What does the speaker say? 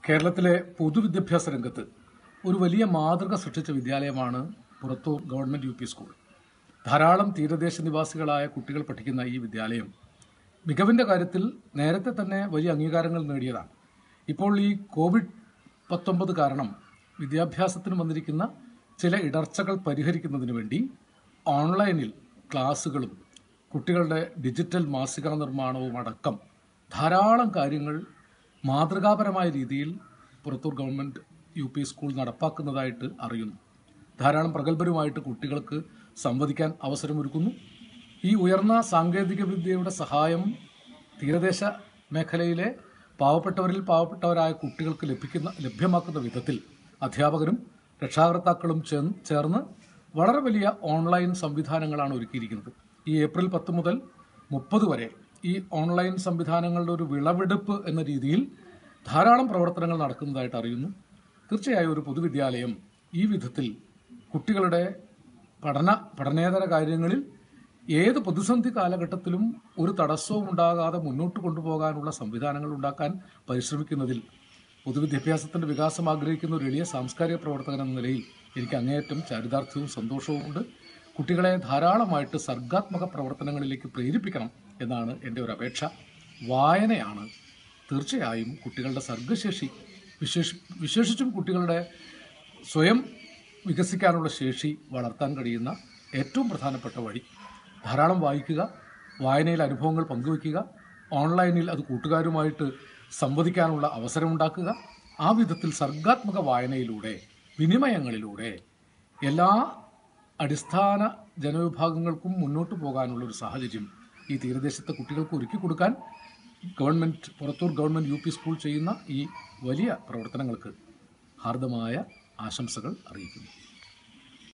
കേരളത്തിലെ പൊതുവിദ്യാഭ്യാസ രംഗത്ത് ഒരു വലിയ മാതൃക സൃഷ്ടിച്ച വിദ്യാലയമാണ് Purathur government U P school ധാരാളം തീരദേശ നിവാസികളായ കുട്ടികൾ പഠിക്കുന്ന ഈ വിദ്യാലയം മികവിന്റെ കാര്യത്തിൽ നേരത്തെ തന്നെ വലിയ അംഗീകാരങ്ങൾ നേടിയതാണ് ഇപ്പോൾ ഈ കോവിഡ് പത്തൊമ്പത് കാരണം വിദ്യാഭ്യാസത്തിന് വന്നിരിക്കുന്ന ചില ഇടർച്ചകൾ പരിഹരിക്കുന്നതിന് വേണ്ടി ഓൺലൈനിൽ ക്ലാസ്സുകളും കുട്ടികളുടെ ഡിജിറ്റൽ മാസിക നിർമ്മാണവും അടക്കം ധാരാളം കാര്യങ്ങൾ മാതൃകാപരമായ രീതിയിൽ Purathur government U P school നടപ്പാക്കുന്നതായിട്ട് അറിയുന്നു ധാരാളം പ്രഗത്ഭരുമായിട്ട് കുട്ടികൾക്ക് സംവദിക്കാൻ അവസരമൊരുക്കുന്നു ഈ ഉയർന്ന സാങ്കേതിക വിദ്യയുടെ സഹായം തീരദേശ മേഖലയിലെ പാവപ്പെട്ടവരിൽ പാവപ്പെട്ടവരായ കുട്ടികൾക്ക് ലഭിക്കുന്ന ലഭ്യമാക്കുന്ന വിധത്തിൽ അധ്യാപകരും രക്ഷാകർത്താക്കളും ചേർന്ന് ചേർന്ന് വളരെ വലിയ ഓൺലൈൻ സംവിധാനങ്ങളാണ് ഒരുക്കിയിരിക്കുന്നത് ഈ ഏപ്രിൽ പത്ത് മുതൽ മുപ്പത് വരെ ഈ ഓൺലൈൻ സംവിധാനങ്ങളുടെ ഒരു വിളവെടുപ്പ് എന്ന രീതിയിൽ ധാരാളം പ്രവർത്തനങ്ങൾ നടക്കുന്നതായിട്ട് അറിയുന്നു തീർച്ചയായും ഒരു പൊതുവിദ്യാലയം ഈ വിധത്തിൽ കുട്ടികളുടെ പഠന പഠനേതര കാര്യങ്ങളിൽ ഏത് പ്രതിസന്ധി കാലഘട്ടത്തിലും ഒരു തടസ്സവും ഉണ്ടാകാതെ മുന്നോട്ട് കൊണ്ടുപോകാനുള്ള സംവിധാനങ്ങൾ ഉണ്ടാക്കാൻ പരിശ്രമിക്കുന്നതിൽ പൊതുവിദ്യാഭ്യാസത്തിന്റെ വികാസം ആഗ്രഹിക്കുന്ന ഒരു എളിയ സാംസ്കാരിക പ്രവർത്തകൻ എന്ന നിലയിൽ എനിക്ക് അങ്ങേയറ്റം ചാരിതാർത്ഥ്യവും സന്തോഷവുമുണ്ട് കുട്ടികളെ ധാരാളമായിട്ട് സർഗാത്മക പ്രവർത്തനങ്ങളിലേക്ക് പ്രേരിപ്പിക്കണം എന്നാണ് എൻ്റെ ഒരു അപേക്ഷ വായനയാണ് തീർച്ചയായും കുട്ടികളുടെ സർഗശേഷി വിശേഷ വിശേഷിച്ചും കുട്ടികളുടെ സ്വയം വികസിക്കാനുള്ള ശേഷി വളർത്താൻ കഴിയുന്ന ഏറ്റവും പ്രധാനപ്പെട്ട വഴി ധാരാളം വായിക്കുക വായനയിൽ അനുഭവങ്ങൾ പങ്കുവയ്ക്കുക ഓൺലൈനിൽ അത് കൂട്ടുകാരുമായിട്ട് സംവദിക്കാനുള്ള അവസരമുണ്ടാക്കുക ആ വിധത്തിൽ സർഗാത്മക വായനയിലൂടെ വിനിമയങ്ങളിലൂടെ എല്ലാ അടിസ്ഥാന ജനവിഭാഗങ്ങൾക്കും മുന്നോട്ട് പോകാനുള്ള ഒരു സാഹചര്യം ഈ തീരദേശത്തെ കുട്ടികൾക്ക് ഒരുക്കി കൊടുക്കാൻ government Purathur government U P school ചെയ്യുന്ന ഈ വലിയ പ്രവർത്തനങ്ങൾക്ക് ഹാർദമായ ആശംസകൾ അറിയിക്കുന്നു